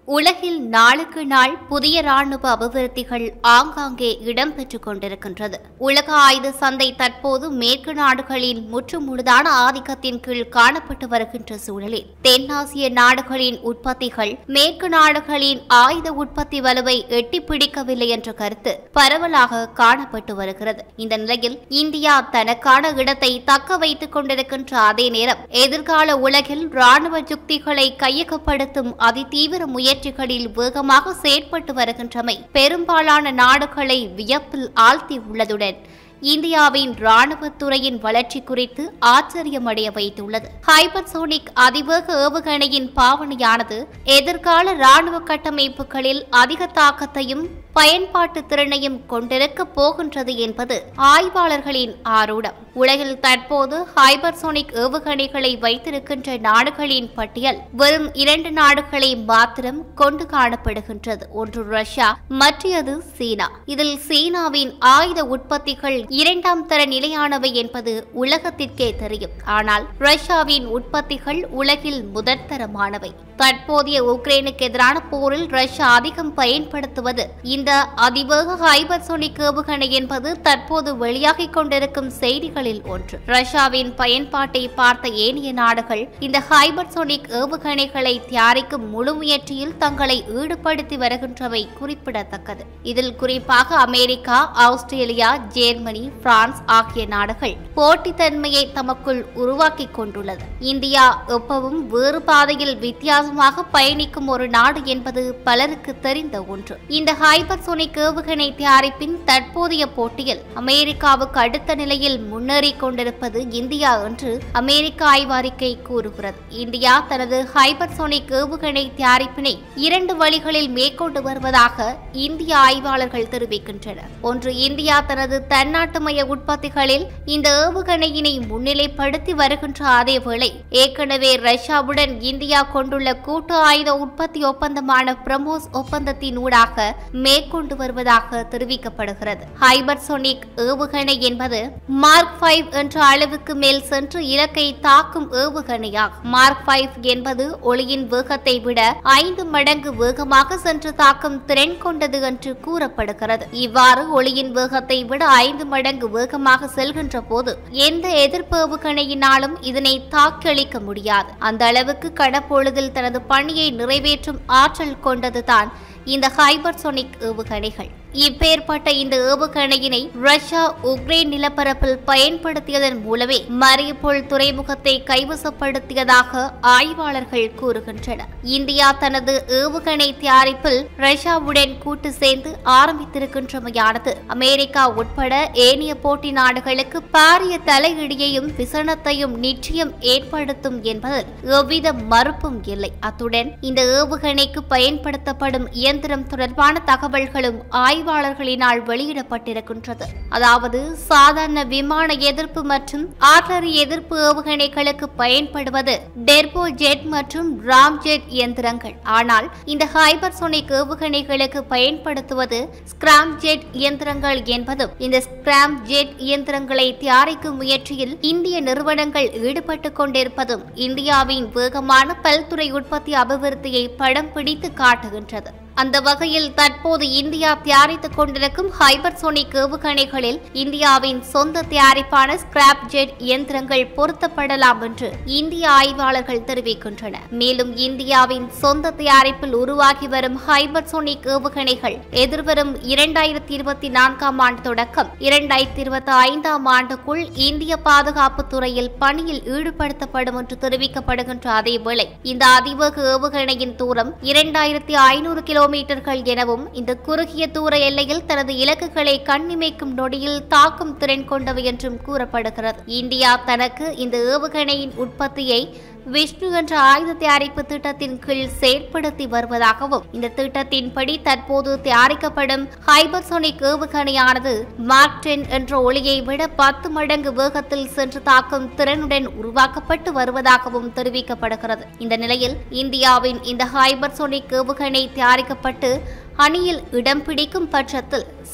உலகில் நாளுக்கு நாள் புதிய ராணுவ அபிவிருத்திகள் ஆங்காங்கே இடம்பெற்றுக் கொண்டிருக்கின்றது உலக ஆயுத சந்தை தற்போது மேற்கு நாடுகளின் முற்றுமுழுதான ஆதிக்கத்தின் கீழ் காணப்பட்டு வருகின்ற சூழலில் தென்னாசிய நாடுகளின் உற்பத்திகள் மேற்கு நாடுகளின் ஆயுத உற்பத்தி வலுவை எட்டி பிடிக்கவில்லை என்ற கருத்து பரவலாக காணப்பட்டு வருகிறது இந்த நிலையில் இந்தியா தனக்கான இடத்தை தக்க வைத்துக் கொண்டிருக்கின்ற அதே நேரம் எதிர்கால உலகில் ராணுவ யுக்திகளை கையகப்படுத்தும் அதிதீவிர முயற்சிகளில் வேகமாக செயற்பட்டு வருகின்றமை பெரும்பாலான நாடுகளை வியப்பில் ஆழ்த்தியுள்ளதுடன் இந்தியாவின் ராணுவத்துறையின் வளர்ச்சி குறித்து ஆச்சரியமடைய வைத்துள்ளது ஹைபர்சோனிக் அதிவேக ஏவுகணையின் பாவனையானது எதிர்கால ராணுவ கட்டமைப்புகளில் அதிக தாக்கத்தையும் பயன்பாட்டு திறனையும் கொண்டிருக்க போகின்றது என்பது ஆய்வாளர்களின் ஆரூடம் உலகில் தற்போது ஹைபர்சோனிக் ஏவுகணைகளை வைத்திருக்கின்ற நாடுகளின் பட்டியல் வெறும் இரண்டு நாடுகளை மாத்திரம் கொண்டு காணப்படுகின்றது ஒன்று ரஷ்யா மற்றது சீனா இதில் சீனாவின் ஆயுத உற்பத்திகள் இரண்டாம் தர நிலையானவை என்பது உலகத்திற்கே தெரியும் ஆனால் ரஷ்யாவின் உற்பத்திகள் உலகில் முதற்தரமானவை தற்போதைய உக்ரைனுக்கு எதிரான போரில் ரஷ்யா அதிகம் பயன்படுத்துவது இந்த அதிவேக ஹைபர்சோனிக் ஏவுகணை என்பது தற்போது வெளியாகிக் கொண்டிருக்கும் செய்திகளில் ஒன்று ரஷ்யாவின் பயன்பாட்டை பார்த்த ஏனைய நாடுகள் இந்த ஹைபர்சோனிக் ஏவுகணைகளை தயாரிக்கும் முழு முயற்சியில் தங்களை ஈடுபடுத்தி வருகின்றவை குறிப்பிடத்தக்கது இதில் குறிப்பாக அமெரிக்கா ஆஸ்திரேலியா ஜெர்மனி பிரான்ஸ் ஆகிய நாடுகள் போட்டித்தன்மையை தமக்குள் உருவாக்கிக் கொண்டுள்ளது இந்தியா எப்பவும் வேறு பாதையில் வித்தியாசமாக பயணிக்கும் ஒரு நாடு என்பது பலருக்கு தெரிந்த ஒன்று இந்த ஹைபர்சோனிக் ஏவுகணை தயாரிப்பின் தற்போதைய போட்டியில் அமெரிக்காவுக்கு அடுத்த நிலையில் முன்னேறிக் கொண்டிருப்பது இந்தியா என்று அமெரிக்க ஆய்வறிக்கை கூறுகிறது இந்தியா தனது ஹைபர்சோனிக் ஏவுகணை தயாரிப்பினை இரண்டு வழிகளில் மேற்கொண்டு வருவதாக இந்திய ஆய்வாளர்கள் தெரிவிக்கின்றனர் ஒன்று இந்தியா தனது தன்னாட்டுமய உற்பத்திகளில் இந்த ஏவுகணையினை முன்னிலைப்படுத்தி வருகின்ற அதேவேளை ஏற்கனவே ரஷ்யாவுடன் இந்தியா கொண்டுள்ள கூட்டு ஆயுத உற்பத்தி ஒப்பந்தமான பிரமோஸ் ஒப்பந்தத்தின் ஊடாக மேற்கொண்டு வருவதாக தெரிவிக்கப்படுகிறது ஹைபர்சோனிக் ஏவுகணை என்பது மார்க் ஃபைவ் என்ற அளவுக்கு மேல் சென்று இலக்கை தாக்கும் ஏவுகணையாகும் மார்க் ஃபைவ் என்பது ஒளியின் வேகத்தை விட ஐந்து மடங்கு வேகமாக சென்று தாக்கும் திறன் கொண்டது என்று கூறப்படுகிறது இவ்வாறு ஒளியின் வேகத்தை விட ஐந்து மடங்கு வேகமாக செல்கின்ற போது எந்த எதிர்ப்பு ஏவுகணையினாலும் இதனை தாக்கியளிக்க முடியாது அந்த அளவுக்கு கடப்பொழுதில் தனது பணியை நிறைவேற்றும் ஆற்றல் கொண்டதுதான் இந்த ஹைபர்சோனிக் ஏவுகணைகள் இப்பேற்பட்ட இந்த ஏவுகணையினை ரஷ்யா உக்ரைன் நிலப்பரப்பில் பயன்படுத்தியதன் மூலமே மரியப்போல் துறைமுகத்தை கைவசப்படுத்தியதாக ஆய்வாளர்கள் கூறுகின்றனர் இந்தியா தனது ஏவுகணை தயாரிப்பில் ரஷ்யாவுடன் கூட்டு சேர்ந்து ஆரம்பித்திருக்கின்றமையானது அமெரிக்கா உட்பட ஏனைய போட்டி நாடுகளுக்கு பாரிய தலையிடியையும் விசனத்தையும் நிச்சயம் ஏற்படுத்தும் என்பதில் எவ்வித மறுப்பும் இல்லை அத்துடன் இந்த ஏவுகணைக்கு பயன்படுத்தப்படும் இயந்திரம் தொடர்பான தகவல்களும் ஆய்வாளர்களினால் வெளியிடப்பட்டிருக்கின்றது அதாவது சாதாரண விமான எதிர்ப்பு மற்றும் ஆர்டரி எதிர்ப்பு ஏவுகணைகளுக்கு பயன்படுவது டெர்போ ஜெட் மற்றும் ராம் ஜெட் இயந்திரங்கள் ஆனால் இந்த ஹைபர்சோனிக் ஏவுகணைகளுக்கு பயன்படுத்துவது ஸ்கிராம் ஜெட் இயந்திரங்கள் என்பதும் இந்த ஸ்கிராம் ஜெட் இயந்திரங்களை தயாரிக்கும் முயற்சியில் இந்திய நிறுவனங்கள் ஈடுபட்டுக் கொண்டிருப்பதும் இந்தியாவின் வேகமான பல்துறை உற்பத்தி அபிவிருத்தியை படம் பிடித்து காட்டுகின்றது அந்த வகையில் தற்போது இந்தியா தயாரித்துக் கொண்டிருக்கும் ஹைபர்சோனிக் ஏவுகணைகளில் இந்தியாவின் சொந்த தயாரிப்பான ஸ்கிராப் ஜெட் இயந்திரங்கள் பொருத்தப்படலாம் என்று இந்திய ஆய்வாளர்கள் தெரிவிக்கின்றனர் மேலும் இந்தியாவின் சொந்த தயாரிப்பில் உருவாகி வரும் ஹைபர்சோனிக் ஏவுகணைகள் எதிர்வரும் இரண்டாயிரத்தி இருபத்தி நான்காம் ஆண்டு தொடக்கம் இரண்டாயிரத்தி இருபத்தி ஐந்தாம் ஆண்டுக்குள் இந்திய பாதுகாப்பு துறையில் பணியில் ஈடுபடுத்தப்படும் என்று தெரிவிக்கப்படுகின்ற அதேவேளை இந்த அதிவேக ஏவுகணையின் தூரம் இரண்டாயிரத்தி ஐநூறு கிலோ கிலோமீட்டர்கள் எனவும் இந்த குறுகிய தூர எல்லையில் தனது இலக்குகளை கண்ணிமைக்கும் நொடியில் தாக்கும் திறன் கொண்டவை என்றும் கூறப்படுகிறது இந்தியா தனக்கு இந்த ஏவுகணையின் உற்பத்தியை விஷ்ணு என்ற ஆயுத தயாரிப்பு திட்டத்தின் கீழ் செயற்படுத்தி வருவதாகவும் இந்த திட்டத்தின்படி தற்போது தயாரிக்கப்படும் ஹைபர்சோனிக் ஏவுகணையானது மார்க் டென் என்ற ஒளியை விட பத்து மடங்கு வேகத்தில் சென்று தாக்கும் திறனுடன் உருவாக்கப்பட்டு வருவதாகவும் தெரிவிக்கப்படுகிறது இந்த நிலையில் இந்தியாவின் இந்த ஹைபர்சோனிக் ஏவுகணை தயாரிக்கப்பட்டு அணியில் இடம் பிடிக்கும் பட்சத்தில்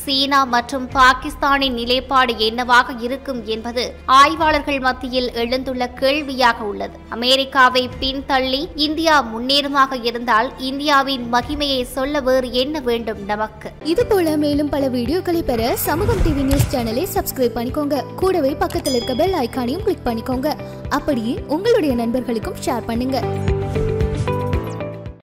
சீனா மற்றும் பாகிஸ்தானின் நிலைப்பாடு என்னவாக இருக்கும் என்பது ஆய்வாளர்கள் மத்தியில் எழுந்துள்ள கேள்வியாக உள்ளது அமெரிக்காவை பின்தள்ளி இந்தியா முன்னேறுமாக இருந்தால் இந்தியாவின் மகிமையை சொல்ல வேறு என்ன வேண்டும் நமக்கு இது போல மேலும் பல வீடியோக்களை பெற சமூகம் டிவி நியூஸ் சேனலை சப்ஸ்கிரைப் பண்ணிக்கோங்க கூடவே பக்கத்தில் இருக்க பெல் ஐகானையும் கிளிக் பண்ணிக்கோங்க அப்படியே உங்களுடைய நண்பர்களுக்கும் ஷேர் பண்ணுங்க